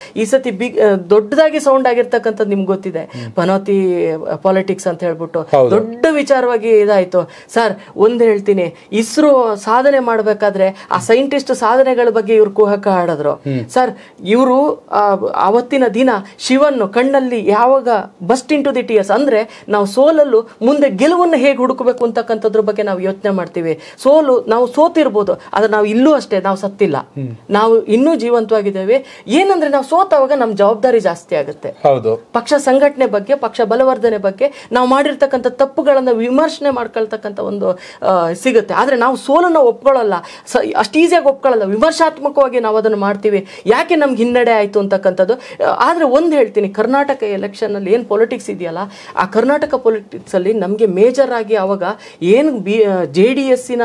ಈ ಸತಿ ಬಿಗ್ ದೊಡ್ಡದಾಗಿ ಸೌಂಡ್ ಆಗಿರ್ತಕ್ಕಂಥದ್ದು ನಿಮ್ಗೆ ಗೊತ್ತಿದೆ ಪನೋತಿ ಪಾಲಿಟಿಕ್ಸ್ ಅಂತ ಹೇಳ್ಬಿಟ್ಟು ದೊಡ್ಡ ವಿಚಾರವಾಗಿ ಇದಾಯ್ತು ಸರ್ ಒಂದ್ ಹೇಳ್ತೀನಿ ಇಸ್ರೋ ಸಾಧನೆ ಮಾಡ್ಬೇಕಾದ್ರೆ ಆ ಸೈಂಟಿಸ್ಟ್ ಸಾಧನೆಗಳ ಬಗ್ಗೆ ಇವ್ರು ಕುಹಕ ಆಡಿದ್ರು ಸರ್ ಇವರು ಅವತ್ತಿನ ದಿನ ಶಿವನ್ನು ಕಣ್ಣಲ್ಲಿ ಯಾವಾಗ ಬಸ್ಟ್ ಇಂಟು ದಿ ಟಿಯರ್ಸ್ ಅಂದ್ರೆ ನಾವು ಸೋಲಲ್ಲೂ ಮುಂದೆ ಗೆಲುವನ್ನು ಹೇಗೆ ಹುಡುಕಬೇಕು ಅಂತಕ್ಕಂಥದ್ರ ಬಗ್ಗೆ ನಾವು ಯೋಚನೆ ಮಾಡ್ತೀವಿ ಸೋಲು ನಾವು ಸೋತಿರ್ಬೋದು ಆದ್ರೆ ನಾವು ಇಲ್ಲೂ ಅಷ್ಟೇ ನಾವು ಸತ್ತಿಲ್ಲ ನಾವು ಇನ್ನೂ ಜೀವಂತವಾಗಿದ್ದೇವೆ ಏನಂದ್ರೆ ನಾವು ಸೋತವಾಗ ನಮ್ಮ ಜವಾಬ್ದಾರಿ ಜಾಸ್ತಿ ಆಗುತ್ತೆ ಹೌದು ಪಕ್ಷ ಸಂಘಟನೆ ಬಗ್ಗೆ ಪಕ್ಷ ಬಲವರ್ಧನೆ ಬಗ್ಗೆ ನಾವು ಮಾಡಿರ್ತಕ್ಕಂಥ ತಪ್ಪುಗಳನ್ನು ವಿಮರ್ಶನೆ ಮಾಡ್ಕೊಳ್ತಕ್ಕಂಥ ಒಂದು ಆ, ಸಿಗುತ್ತೆ ಆದರೆ ನಾವು ಸೋಲನ್ನು ಒಪ್ಕೊಳ್ಳಲ್ಲ ಸ ಅಷ್ಟು ಈಸಿಯಾಗಿ ಒಪ್ಕೊಳ್ಳಲ್ಲ ವಿಮರ್ಶಾತ್ಮಕವಾಗಿ ನಾವು ಅದನ್ನು ಮಾಡ್ತೀವಿ ಯಾಕೆ ನಮ್ಗೆ ಹಿನ್ನಡೆ ಆಯಿತು ಅಂತಕ್ಕಂಥದ್ದು ಆ, ಆದರೆ ಒಂದು ಹೇಳ್ತೀನಿ ಕರ್ನಾಟಕ ಎಲೆಕ್ಷನಲ್ಲಿ ಏನು ಪೊಲಿಟಿಕ್ಸ್ ಇದೆಯಲ್ಲ ಆ ಕರ್ನಾಟಕ ಪೊಲಿಟಿಕ್ಸಲ್ಲಿ ನಮಗೆ ಮೇಜರ್ ಆಗಿ ಅವಾಗ ಏನು ಬಿ ಜೆ ಡಿ ಎಸ್ಸಿನ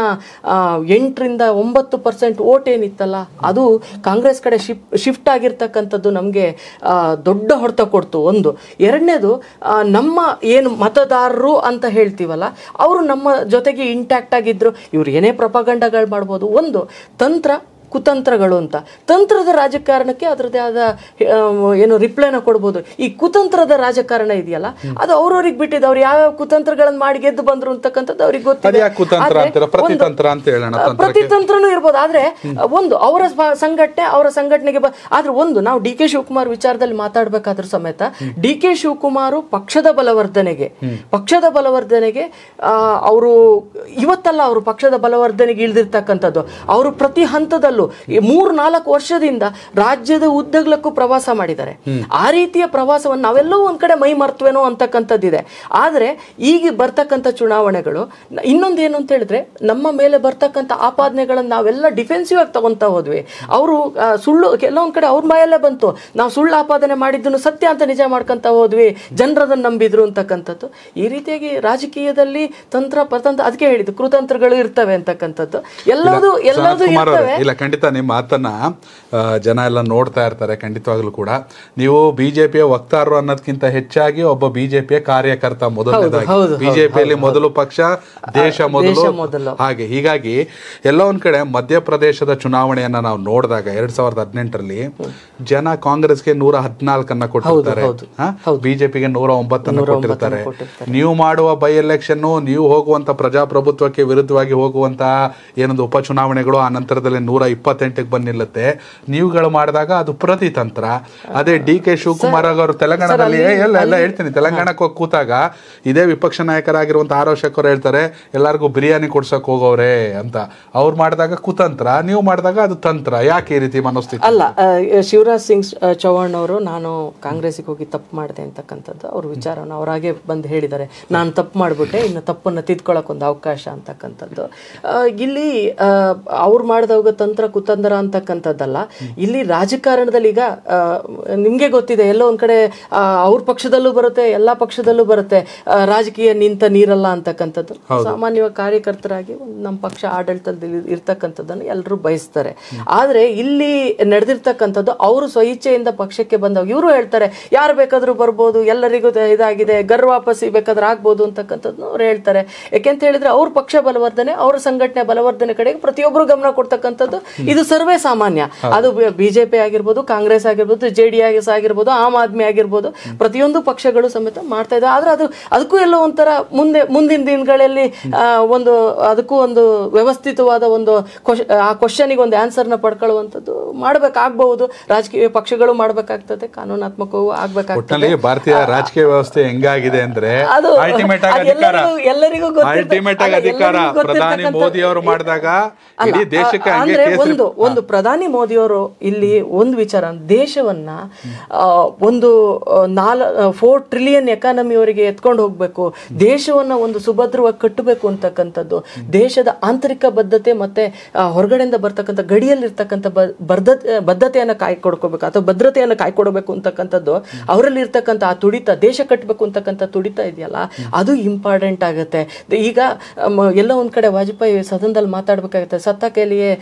ಎಂಟರಿಂದ ಒಂಬತ್ತು ಪರ್ಸೆಂಟ್ ಓಟ್ ಏನಿತ್ತಲ್ಲ ಅದು ಕಾಂಗ್ರೆಸ್ ಕಡೆ ಶಿಫ್ಟ್ ಶಿಫ್ಟ್ ಆಗಿರ್ತಕ್ಕಂಥದ್ದು ನಮಗೆ ದೊಡ್ಡ ಹೊಡೆತ ಕೊಡ್ತು ಒಂದು ಎರಡನೇದು ಆ, ನಮ್ಮ ಏನು ಮತದಾರರು ಅಂತ ಹೇಳ್ತೀವಲ್ಲ ಅವರು ನಮ್ಮ ಜೊತೆಗೆ ಇಂಟ್ಯಾಕ್ಟ್ ಆಗಿದ್ರು ಇವ್ರು ಏನೇ ಪ್ರಪಗಂಡಗಳು ಮಾಡ್ಬೋದು ಒಂದು ತಂತ್ರ ಕುತಂತ್ರಗಳು ಅಂತ ತಂತ್ರದ ರಾಜಕಾರಣಕ್ಕೆ ಅದರದ್ದೇ ಆದ ಆ, ಏನು ರಿಪ್ಲೈನ ಕೊಡ್ಬೋದು ಈ ಕುತಂತ್ರದ ರಾಜಕಾರಣ ಇದೆಯಲ್ಲ ಅದು ಅವ್ರವ್ರಿಗೆ ಬಿಟ್ಟಿದ್ದು ಅವ್ರು ಯಾವ ಕುತಂತ್ರಗಳನ್ನ ಮಾಡಿ ಗೆದ್ದು ಬಂದ್ರು ಅಂತಕ್ಕಂಥದ್ದು ಅವ್ರಿಗೆ ಗೊತ್ತಿದೆ ಅದ್ಯಾಕ್ ಕುತಂತ್ರ ಆದ್ರೆ ಅಂತೀರ? ಒಂದು- ಪ್ರತಿತಂತ್ರ ಅಂತ ಹೇಳೋಣ, ಆ, ತಂತ್ರಕ್ಕೆ. ಪ್ರತಿತಂತ್ರನೂ ಇರ್ಬೋದು ಆದ್ರೆ ಒಂದು ಅವರ ಸ್ವ- ಸಂಘಟನೆ ಅವರ ಸಂಘಟನೆಗೆ ಬ- ಆದ್ರೆ ಒಂದು ನಾವು ಡಿ ಕೆ ಶಿವಕುಮಾರ್ ವಿಚಾರದಲ್ಲಿ ಮಾತಾಡ್ಬೇಕಾದ್ರೂ ಸಮೇತ ಡಿ ಕೆ ಶಿವಕುಮಾರ್ ಪಕ್ಷದ ಬಲವರ್ಧನೆಗೆ ಪಕ್ಷದ ಬಲವರ್ಧನೆಗೆ ಅವರು ಇವತ್ತಲ್ಲ ಅವರು ಪಕ್ಷದ ಬಲವರ್ಧನೆಗೆ ಇಳಿದಿರ್ತಕ್ಕಂಥದ್ದು ಅವರು ಪ್ರತಿ ಹಂತದಲ್ಲೂ ಈ ಮೂರ್ ನಾಲ್ಕು ವರ್ಷದಿಂದ ರಾಜ್ಯದ ಉದ್ದಗಲಕ್ಕೂ ಪ್ರವಾಸ ಮಾಡಿದ್ದಾರೆ ಆ ರೀತಿಯ ಪ್ರವಾಸವನ್ನು ನಾವೆಲ್ಲೋ ಒಂದ್ ಕಡೆ ಮೈ ಮರ್ತವೇನೋ ಅಂತಕ್ಕಂಥದ್ದಿದೆ ಆದ್ರೆ ಈಗ ಬರ್ತಕ್ಕಂಥ ಚುನಾವಣೆಗಳು ನ- ಇನ್ನೊಂದು ಏನು ಅಂತ ಹೇಳಿದ್ರೆ ನಮ್ಮ ಮೇಲೆ ಬರ್ತಕ್ಕಂಥ ಆಪಾದನೆಗಳನ್ನು ನಾವೆಲ್ಲ ಡಿಫೆನ್ಸಿವ್ ಆಗಿ ತಗೊಂತಾ ಹೋದ್ವಿ ಅವರು ಸುಳ್ಳು ಕೆಲವೊಂದ್ ಕಡೆ ಅವ್ರ ಬಾಯಲ್ಲೇ ಬಂತು ನಾವು ಸುಳ್ಳು ಆಪಾದನೆ ಮಾಡಿದ್ದನ್ನು ಸತ್ಯ ಅಂತ ನಿಜ ಮಾಡ್ಕೊಂತ ಹೋದ್ವಿ ಜನರದನ್ನ ನಂಬಿದ್ರು ಅಂತಕ್ಕಂಥದ್ದು ಈ ರೀತಿಯಾಗಿ ರಾಜಕೀಯದಲ್ಲಿ ತಂತ್ರ ಪತಂತ್ರ ಅದಕ್ಕೆ ಹೇಳಿದ್ದು ಕೃತಂತ್ರಗಳು ಇರ್ತವೆ ಅಂತಕ್ಕಂಥದ್ದು ಎಲ್ಲದೂ ಎಲ್ಲದೂ ಸನತ್ ಕುಮಾರ್ ಅವರೇ, ಇರ್ತವೆ ಇಲ್ಲ ಖಂಡಿತ ನಿಮ್ಮ ಮಾತನ್ನ ಆ, ಜನ ಎಲ್ಲ ನೋಡ್ತಾ ಇರ್ತಾರೆ ಖಂಡಿತವಾಗ್ಲೂ ಕೂಡ ನೀವು ಬಿಜೆಪಿಯ ವಕ್ತಾರರು ಅನ್ನೋದಕ್ಕಿಂತ ಹೆಚ್ಚಾಗಿ ಒಬ್ಬ ಬಿಜೆಪಿಯ ಕಾರ್ಯಕರ್ತ ಮೊದಲನೇದಾಗಿ ಹೌದು, ಬಿಜೆಪಿಯಲ್ಲಿ ಮೊದಲು ಪಕ್ಷ ದೇಶ ಮೊದಲು ಮೊದಲು. ಹಾಗೆ ಹೀಗಾಗಿ ಎಲ್ಲ ಒಂದ್ ಕಡೆ ಮಧ್ಯಪ್ರದೇಶದ ಚುನಾವಣೆಯನ್ನ ನಾವು ನೋಡಿದಾಗ ಎರಡ್ ಸಾವಿರದ ಹದಿನೆಂಟರಲ್ಲಿ ಜನ ಕಾಂಗ್ರೆಸ್ಗೆ ನೂರ ಹದಿನಾಲ್ಕನ್ನ ಕೊಟ್ಟಿರ್ತಾರೆ ಬಿಜೆಪಿಗೆ ನೂರ ಒಂಬತ್ತನ್ನ ಕೊಟ್ಟಿರ್ತಾರೆ ನೀವು ಮಾಡುವ ಬೈ ಎಲೆಕ್ಷನ್ ನೀವು ಹೋಗುವಂತ ಪ್ರಜಾಪ್ರಭುತ್ವಕ್ಕೆ ವಿರುದ್ಧವಾಗಿ ಹೋಗುವಂತ ಏನೊಂದು ಉಪಚುನಾವಣೆಗಳು ಆ ನಂತರದಲ್ಲಿ ನೂರ ಇಪ್ಪತ್ತೆಂಟಕ್ಕೆ ಬಂದು ನಿಲ್ಲುತ್ತೆ ನೀವುಗಳು ಮಾಡಿದಾಗ ಅದು ಪ್ರತಿತಂತ್ರ ಅದೇ ಡಿ ಕೆ ಶಿವಕುಮಾರ್ ಅವರು ತೆಲಂಗಾಣದಲ್ಲಿ ಏ, ಎಲ್ಲ ಎಲ್ಲ ಹೇಳ್ತೀನಿ ತೆಲಂಗಾಣಕ್ಕೆ ಹೋಗಿ ಕೂತಾಗ ಇದೇ ವಿಪಕ್ಷ ನಾಯಕರಾಗಿರುವಂತ ಆರ್ ಶಂಕರ್ ಹೇಳ್ತಾರೆ ಎಲ್ಲರಿಗೂ ಬಿರಿಯಾನಿ ಕೊಡ್ಸಕ್ ಹೋಗೋರೆ ಅಂತ ಅವ್ರು ಮಾಡಿದಾಗ ಕುತಂತ್ರ ನೀವು ಮಾಡಿದಾಗ ಅದು ತಂತ್ರ ಯಾಕೆ ಈ ರೀತಿ ಮನಸ್ಥಿತಿ ಅಲ್ಲ ಆ, ಶಿವರಾಜ್ ಸಿಂಗ್ ಆ, ಚೌಹಾಣ್ ಅವರು ನಾನು ಕಾಂಗ್ರೆಸ್ಗೆ ಹೋಗಿ ತಪ್ಪು ಮಾಡಿದೆ ಅಂತಕ್ಕಂಥದ್ದು ಅವ್ರ ವಿಚಾರವನ್ನು ಅವರಾಗೆ ಬಂದು ಹೇಳಿದ್ದಾರೆ ನಾನು ತಪ್ಪು ಮಾಡಿಬಿಟ್ಟೆ ಇನ್ನು ತಪ್ಪನ್ನು ತಿದ್ಕೊಳ್ಳೋಕೆ ಒಂದು ಅವಕಾಶ ಅಂತಕ್ಕಂಥದ್ದು ಆ, ಇಲ್ಲಿ ಅವ್ರು ಮಾಡಿದವಾಗ ತಂತ್ರ ಕುತಂತ್ರ ಅಂತಕ್ಕಂಥದ್ದಲ್ಲ ಇಲ್ಲಿ ರಾಜಕಾರಣದಲ್ಲಿ ಈಗ ನಿಮಗೆ ಗೊತ್ತಿದೆ ಎಲ್ಲೋ ಒಂದ್ ಕಡೆ ಆ, ಅವ್ರ ಪಕ್ಷದಲ್ಲೂ ಬರುತ್ತೆ ಎಲ್ಲಾ ಪಕ್ಷದಲ್ಲೂ ಬರುತ್ತೆ ಆ, ರಾಜಕೀಯ ನಿಂತ ನೀರಲ್ಲ ಅಂತಕ್ಕಂಥದ್ದು ಸಾಮಾನ್ಯವಾಗಿ ಕಾರ್ಯಕರ್ತರಾಗಿ ಒಂದು ನಮ್ಮ ಪಕ್ಷ ಆಡಳಿತದಲ್ಲಿ ಇರ್ತಕ್ಕಂಥದ್ದನ್ನು ಎಲ್ಲರೂ ಬಯಸ್ತಾರೆ ಆದ್ರೆ ಇಲ್ಲಿ ನಡೆದಿರ್ತಕ್ಕಂಥದ್ದು ಅವರು ಸ್ವಇಚ್ಛೆಯಿಂದ ಪಕ್ಷಕ್ಕೆ ಬಂದವಾಗ ಇವರು ಹೇಳ್ತಾರೆ ಯಾರು ಬೇಕಾದ್ರೂ ಬರ್ಬೋದು ಎಲ್ಲರಿಗೂ ದ- ಇದಾಗಿದೆ ಗರ್ ವಾಪಸಿ ಬೇಕಾದ್ರೆ ಆಗ್ಬೋದು ಅಂತಕ್ಕಂಥದ್ದು ಅವ್ರು ಹೇಳ್ತಾರೆ ಯಾಕೆಂತ ಹೇಳಿದ್ರೆ ಅವ್ರ ಪಕ್ಷ ಬಲವರ್ಧನೆ ಅವ್ರ ಸಂಘಟನೆ ಬಲವರ್ಧನೆ ಕಡೆಗೆ ಪ್ರತಿಯೊಬ್ಬರು ಗಮನ ಕೊಡ್ತಕ್ಕಂಥದ್ದು ಇದು ಸರ್ವೇ ಸಾಮಾನ್ಯ ಅದು ಬಿಜೆಪಿ ಆಗಿರ್ಬೋದು ಕಾಂಗ್ರೆಸ್ ಆಗಿರ್ಬೋದು ಜೆ ಡಿ ಎಸ್ ಆಗಿರ್ಬೋದು ಆಮ್ ಆದ್ಮಿ ಆಗಿರ್ಬೋದು ಪ್ರತಿಯೊಂದು ಪಕ್ಷಗಳು ಸಮೇತ ಮಾಡ್ತಾ ಇದ್ದಾರೆ ಆದ್ರೆ ಅದು ಅದಕ್ಕೂ ಎಲ್ಲೋ ಒಂಥರ ಮುಂದೆ ಮುಂದಿನ ದಿನಗಳಲ್ಲಿ ಆ, ಒಂದು ಅದಕ್ಕೂ ಒಂದು ವ್ಯವಸ್ಥಿತವಾದ ಒಂದು ಕ್ವಶ್- ಆ ಕ್ವಶನಿಗೆ ಒಂದು ಆನ್ಸರ್ನ ಪಡ್ಕೊಳ್ಳುವಂಥದ್ದು ಮಾಡ್ಬೇಕಾಗ್ಬಹುದು ರಾಜಕೀಯ ಪಕ್ಷಗಳು ಮಾಡ್ಬೇಕಾಗ್ತದೆ ಕಾನೂನಾತ್ಮಕವೂ ಆಗ್ಬೇಕಾಗ್ತದೆ ಒಟ್ಟಿನಲ್ಲಿ ಭಾರತೀಯ ರಾಜಕೀಯ ವ್ಯವಸ್ಥೆ ಹೆಂಗಾಗಿದೆ ಅಂದ್ರೆ ಅದು ಅಲ್ಟಿಮೇಟ್ ಆಗಿ ಅದು ಅಧಿಕಾರ ಎಲ್ಲರಿಗೂ- ಎಲ್ಲರಿಗೂ ಗೊತ್ತಿರ್ತ- ಅಲ್ಟಿಮೇಟ್ ಆಗಿ ಅಲ್ಲ, ಅಧಿಕಾರ ಎಲ್ಲರಿಗೂ ಪ್ರಧಾನಿ ಗೊತ್ತಿರ್ತಕ್ಕಂಥ- ಮೋದಿ ಅವರು ಮಾಡಿದಾಗ ಅಲ್ಲ, ಇಡೀ ದೇಶಕ್ಕೆ ಆ- ಹಂಗೆ ಅಂದ್ರೆ ಕೇಸರಿ ಒಂದು ಒಂದು ಪ್ರಧಾನಿ ಮೋದಿಯವರು ಇಲ್ಲಿ ಒಂದು ವಿಚಾರ ದೇಶವನ್ನ ಆ, ಒಂದು ನಾಲ್ ಫೋರ್ ಟ್ರಿಲಿಯನ್ ಎಕಾನಮಿಯವರಿಗೆ ಎತ್ಕೊಂಡು ಹೋಗ್ಬೇಕು ದೇಶವನ್ನ ಒಂದು ಸುಭದ್ರವಾಗಿ ಕಟ್ಟಬೇಕು ಅಂತಕ್ಕಂಥದ್ದು ದೇಶದ ಆಂತರಿಕ ಬದ್ಧತೆ ಮತ್ತೆ ಆ, ಹೊರಗಡೆಯಿಂದ ಬರ್ತಕ್ಕಂಥ ಗಡಿಯಲ್ಲಿರ್ತಕ್ಕಂಥ ಬ- ಬದ್ಧತೆ ಬದ್ಧತೆಯನ್ನ ಕಾಯ್ಕೊಡ್ಕೋಬೇಕು ಅಥವಾ ಭದ್ರತೆಯನ್ನ ಕಾಯ್ಕೊಡ್ಬೇಕು ಅಂತಕ್ಕಂಥದ್ದು ಅವರಲ್ಲಿ ಇರ್ತಕ್ಕಂಥ ಆ ತುಡಿತ ದೇಶ ಕಟ್ಟಬೇಕು ಅಂತಕ್ಕಂಥ ತುಡಿತ ಇದೆಯಲ್ಲ ಅದು ಇಂಪಾರ್ಟೆಂಟ್ ಆಗುತ್ತೆ ಈಗ ಮ, ಎಲ್ಲ ಒಂದ್ ಕಡೆ ವಾಜಪೇಯಿ ಸದನದಲ್ಲಿ ಮಾತಾಡ್ಬೇಕಾಗುತ್ತೆ ಸತ್ತ ಕೈಲಿಯೇ ಆ,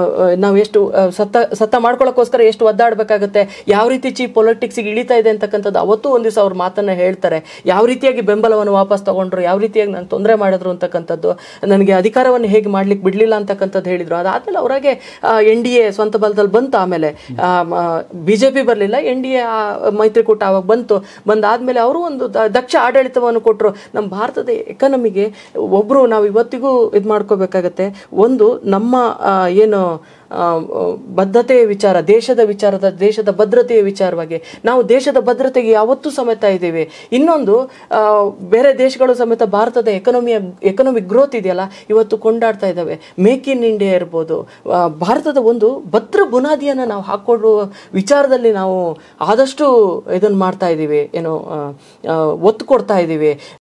ನಾವು ಎಷ್ಟು ಆ, ಸತ್ತ ಸತ್ತ ಮಾಡ್ಕೊಳ್ಳೋಕ್ಕೋಸ್ಕರ ಎಷ್ಟು ಒದ್ದಾಡಬೇಕಾಗುತ್ತೆ ಯಾವ ರೀತಿ ಚೀಪ್ ಪೊಲಿಟಿಕ್ಸಿಗೆ ಇಳಿತಾ ಇದೆ ಅಂತಕ್ಕಂಥದ್ದು ಅವತ್ತು ಒಂದು ದಿವಸ ಅವ್ರ ಮಾತನ್ನ ಹೇಳ್ತಾರೆ ಯಾವ ರೀತಿಯಾಗಿ ಬೆಂಬಲವನ್ನು ವಾಪಸ್ ತಗೊಂಡ್ರು ಯಾವ ರೀತಿಯಾಗಿ ನಾನು ತೊಂದರೆ ಮಾಡಿದ್ರು ಅಂತಕ್ಕಂಥದ್ದು ನನಗೆ ಅಧಿಕಾರವನ್ನು ಹೇಗೆ ಮಾಡ್ಲಿಕ್ಕೆ ಬಿಡಲಿಲ್ಲ ಅಂತಕ್ಕಂಥದ್ದು ಹೇಳಿದ್ರು ಅದಾದ್ಮೇಲೆ ಅವರಾಗೆ ಎನ್ ಡಿ ಎ ಸ್ವಂತ ಬಲದಲ್ಲಿ ಬಂತು ಆಮೇಲೆ ಬಿ ಜೆ ಪಿ ಬರಲಿಲ್ಲ ಎನ್ ಡಿ ಎ ಮೈತ್ರಿಕೂಟ ಅವಾಗ ಬಂತು ಬಂದಾದ್ಮೇಲೆ ಅವರು ಒಂದು ದ- ದಕ್ಷ ಆಡಳಿತವನ್ನು ಕೊಟ್ಟರು ನಮ್ಮ ಭಾರತದ ಎಕನಮಿಗೆ ಒಬ್ಬರು ನಾವು ಇವತ್ತಿಗೂ ಇದು ಮಾಡ್ಕೋಬೇಕಾಗತ್ತೆ ಒಂದು ನಮ್ಮ ಆ, ಏನು ಆ, ಬದ್ಧತೆಯ ವಿಚಾರ ದೇಶದ ವಿಚಾರದ ದೇಶದ ಭದ್ರತೆಯ ವಿಚಾರವಾಗಿ ನಾವು ದೇಶದ ಭದ್ರತೆಗೆ ಯಾವತ್ತೂ ಸಮೇತ ಇದ್ದೀವಿ ಇನ್ನೊಂದು ಆ, ಬೇರೆ ದೇಶಗಳು ಸಮೇತ ಭಾರತದ ಎಕನಮಿಯ ಎಕನಾಮಿಕ್ ಗ್ರೋತ್ ಇದೆಯಲ್ಲ ಇವತ್ತು ಕೊಂಡಾಡ್ತಾ ಇದ್ದಾವೆ ಮೇಕ್ ಇನ್ ಇಂಡಿಯಾ ಇರ್ಬೋದು ಆ, ಭಾರತದ ಒಂದು ಭದ್ರ ಬುನಾದಿಯನ್ನು ನಾವು ಹಾಕೊಳ್ಳುವ ವಿಚಾರದಲ್ಲಿ ನಾವು ಆದಷ್ಟು ಇದನ್ನು ಮಾಡ್ತಾ ಇದ್ದೀವಿ ಏನು ಆ, ಆ, ಒತ್ತು ಕೊಡ್ತಾ ಇದ್ದೀವಿ